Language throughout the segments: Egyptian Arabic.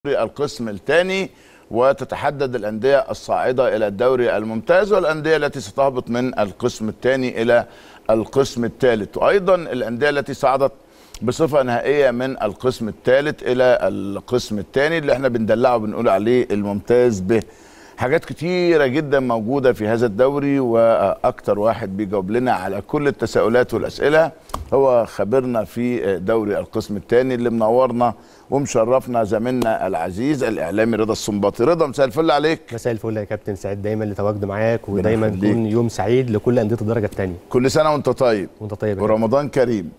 القسم الثاني وتتحدد الأندية الصاعدة إلى الدوري الممتاز والأندية التي ستهبط من القسم الثاني إلى القسم الثالث وأيضا الأندية التي صعدت بصفة نهائية من القسم الثالث إلى القسم الثاني اللي احنا بندلعه بنقول عليه الممتاز به حاجات كتيرة جدا موجودة في هذا الدوري وأكتر واحد بيجاوب لنا على كل التساؤلات والأسئلة هو خبرنا في دوري القسم الثاني اللي منورنا ومشرفنا زميلنا العزيز الإعلامي رضا السنباطي رضا مساء الفل عليك مساء الفل يا كابتن سعيد دايما لتواجد معاك ربنا ودايما يخليك. يكون يوم سعيد لكل انديه الدرجه الثانيه كل سنة وانت طيب وانت طيب يا ورمضان كريم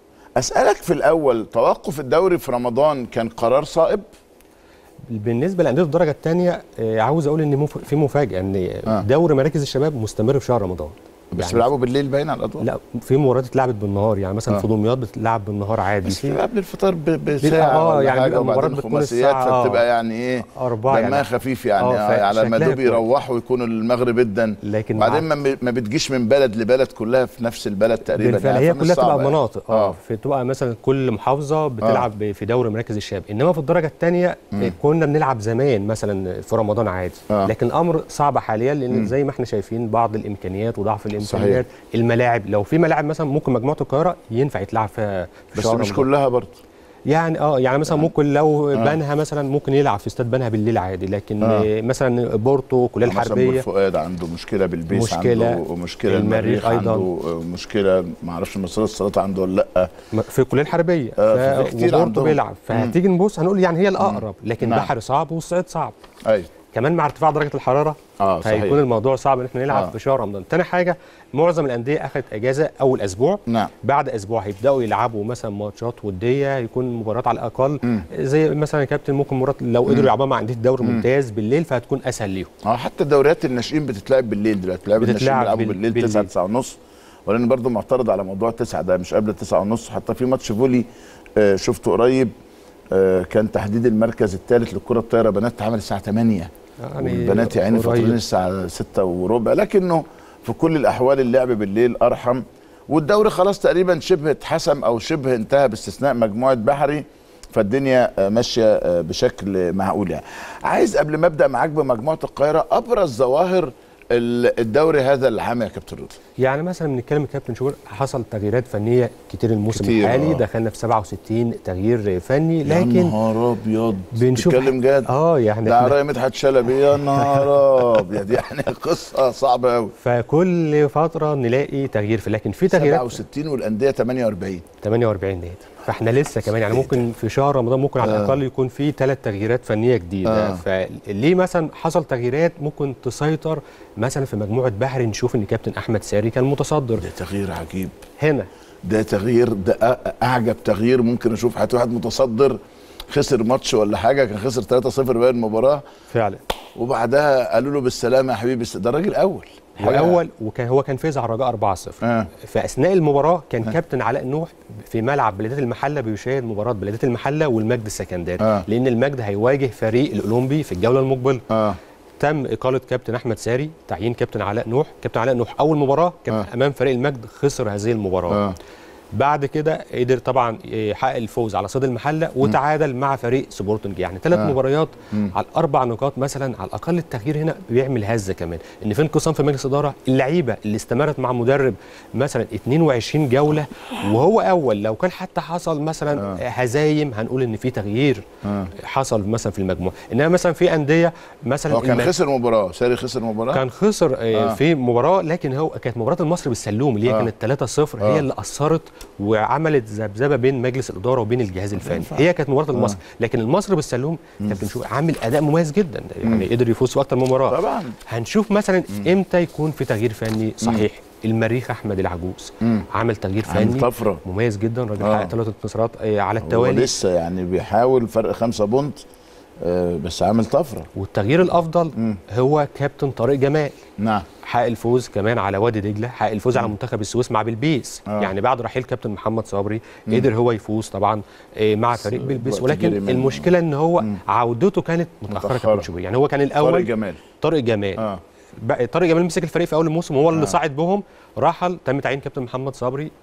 أسألك في الأول توقف الدوري في رمضان كان قرار صائب كابتن. بالنسبه لانديه الدرجه الثانيه عاوز اقول ان مف- في مفاجاه ان آه. دوري مراكز الشباب مستمر في شهر رمضان بس يعني بيلعبوا بالليل باين على الأضواء لا في مباريات اتلعبت بالنهار يعني مثلا آه. في دمياط بتلعب بالنهار عادي بس في بيبقى قبل الفطار ب- بساعة آه، ولا يعني حاجة بيبقى وبعدين المباراة بتكون خماسيات الساعة فبتبقى يعني ايه أربعة دمها يعني. خفيف يعني آه، آه على ما فشكلها دوب كويس. يروحوا يكونوا المغرب جدا لكن بعدين مع- ما ما بتجيش من بلد لبلد كلها في نفس البلد تقريبا بالفعل يعني هي فمش كلها صعبة تبقى يعني. مناطق اه بتبقى مثلا كل محافظه بتلعب في دوري مراكز الشباب انما في الدرجه الثانيه كنا بنلعب زمان مثلا في رمضان عادي آه. لكن الامر صعب حاليا لان زي ما احنا شايفين بعض الامكانيات وضعف الامكانيات الملاعب لو في ملاعب مثلا ممكن مجموعه القاهره ينفع يتلعب فيها في بس شهر مش رمضان. كلها برضه يعني اه يعني مثلا ممكن لو بنها مثلا ممكن يلعب في استاد بنها بالليل عادي لكن آه. آه. مثلا بورتو كليه مثلا الحربيه فؤاد عنده مشكله بالبيس مشكلة. عنده مشكله المريخ عنده أيضاً. مشكله ما اعرفش مصر الصلاه عنده ولا لا م- في الكليه الحربيه آه، في كتير وبورتو عندهم. بيلعب فهتيجي نبص هنقول يعني هي الاقرب لكن نعم. بحر صعب والصعيد صعب ايوه كمان مع ارتفاع درجه الحراره اه صحيح هيكون الموضوع صعب ان احنا نلعب آه. في شهر رمضان تاني حاجه معظم الانديه اخذت اجازه اول اسبوع نعم بعد اسبوع هيبداوا يلعبوا مثلا ماتشات وديه هيكون مباريات على الاقل زي مثلا يا كابتن ممكن مباراه لو قدروا يلعبوها مع انديه دوري ممتاز بالليل فهتكون اسهل ليهم اه حتى دوريات الناشئين بتتلعب بالليل دلوقتي بتلعب الناشئين بتتلعب بيلعبوا بال- بالليل بالليل. 9 9 ونص ولان برضه معترض على موضوع 9 ده مش قبل 9 ونص حتى في ماتش فولي آه شفته قريب آه كان تحديد المركز الثالث للكره الطايره بنات اتعمل الساعه 8 يعني والبنات يا عيني قريب. فاطرين الساعه 6 وربع لكنه في كل الاحوال اللعب بالليل ارحم والدوري خلاص تقريبا شبه اتحسم او شبه انتهى باستثناء مجموعه بحري فالدنيا آه، ماشيه آه، بشكل معقول يعني. عايز قبل ما ابدا معاك بمجموعه القاهره ابرز ظواهر ال- الدوري هذا العام يا كابتن رضا يعني مثلا بنتكلم يا كابتن شوبير حصل تغييرات فنيه كتير الموسم كتير، الحالي آه. دخلنا في 67 تغيير فني يا لكن نهار ابيض بنشوف بتتكلم جد اه يعني ده احنا عرايا مدحت شلبي يا نهار ابيض يعني قصه صعبه قوي فكل فتره نلاقي تغيير في لكن في تغييرات 67 والانديه 48 48 نادي فاحنا لسه كمان يعني ممكن في شهر رمضان ممكن على آه. الاقل يكون في ثلاث تغييرات فنيه جديده آه. فليه مثلا حصل تغييرات ممكن تسيطر مثلا في مجموعه بحر نشوف ان كابتن احمد ساري كان متصدر ده تغيير عجيب هنا ده تغيير ده أ- اعجب تغيير ممكن اشوف حتى واحد متصدر خسر ماتش ولا حاجه كان خسر 3-0 باقي المباراه فعلا وبعدها قالوا له بالسلامه يا حبيبي ده الراجل اول حاجة- واول وكان هو كان فاز على الرجاء 4-0 آه. في اثناء المباراه كان كابتن علاء نوح في ملعب بلديه المحله بيشاهد مباراه بلديه المحله والمجد السكندري آه. لان المجد هيواجه فريق الاولمبي في الجوله المقبله اه تم اقاله كابتن احمد ساري تعيين كابتن علاء نوح كابتن علاء نوح اول مباراه كان آه. آه. امام فريق المجد خسر هذه المباراه اه آه. بعد كده قدر طبعا يحقق الفوز على صيد المحله وتعادل مع فريق سبورتنج يعني ثلاث آه. آه. مباريات على الاربع نقاط مثلا على الاقل التغيير هنا بيعمل هزه كمان ان في انقسام في مجلس اداره اللعيبه اللي استمرت مع مدرب مثلا 22 جوله وهو اول لو كان حتى حصل مثلا آه. هزايم هنقول ان في تغيير آه. حصل مثلا في المجموعه انما مثلا في انديه مثلا هو كان المج- خسر مباراه ساري خسر مباراه كان خسر آه. آه. في مباراه لكن هو كانت مباراه المصري بالسلوم اللي هي آه. كانت 3-0 آه. هي اللي اثرت وعملت ذبذبه بين مجلس الاداره وبين الجهاز الفني ينفع. هي كانت مباراه المصري لكن المصري بالسلوم كابتن شوقي عامل اداء مميز جدا يعني قدر يفوز في اكتر من مباراه طبعا هنشوف مثلا امتى يكون في تغيير فني صحيح المريخ احمد العجوز مم. عمل تغيير عامل فني طفره مميز جدا راجل آه. حقق ثلاث انتصارات آه، على هو التوالي لسه يعني بيحاول فرق خمسة بونت آه بس عامل طفره والتغيير الافضل مم. هو كابتن طارق جمال نعم حقق الفوز كمان على وادي دجله حقق الفوز على منتخب السويس مع بلبيس آه. يعني بعد رحيل كابتن محمد صبري قدر هو يفوز طبعا آه، مع فريق بلبيس وقت ولكن جري منه. المشكله ان هو عودته كانت متاخره متأخرة. كابتن شوبير يعني هو كان طارق الاول جمال طارق جمال اه بقى طارق جمال مسك الفريق في اول الموسم وهو اللي آه. صعد بهم رحل تم تعيين كابتن محمد صبري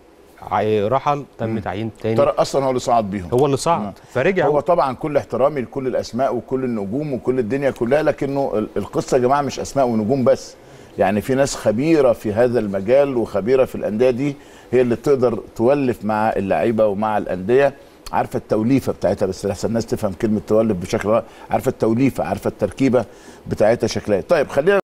عي- رحل تم تعيين تاني ترى اصلا هو اللي صعد بيهم هو اللي صعد فرجع هو طبعا كل احترامي لكل الاسماء وكل النجوم وكل الدنيا كلها لكنه ال- القصه يا جماعه مش اسماء ونجوم بس يعني في ناس خبيره في هذا المجال وخبيره في الانديه دي هي اللي تقدر تولف مع اللعيبه ومع الانديه عارفه التوليفه بتاعتها بس لحسن الناس تفهم كلمه تولف بشكل عارفه التوليفه عارفه التركيبه بتاعتها شكلها إيه. طيب خلينا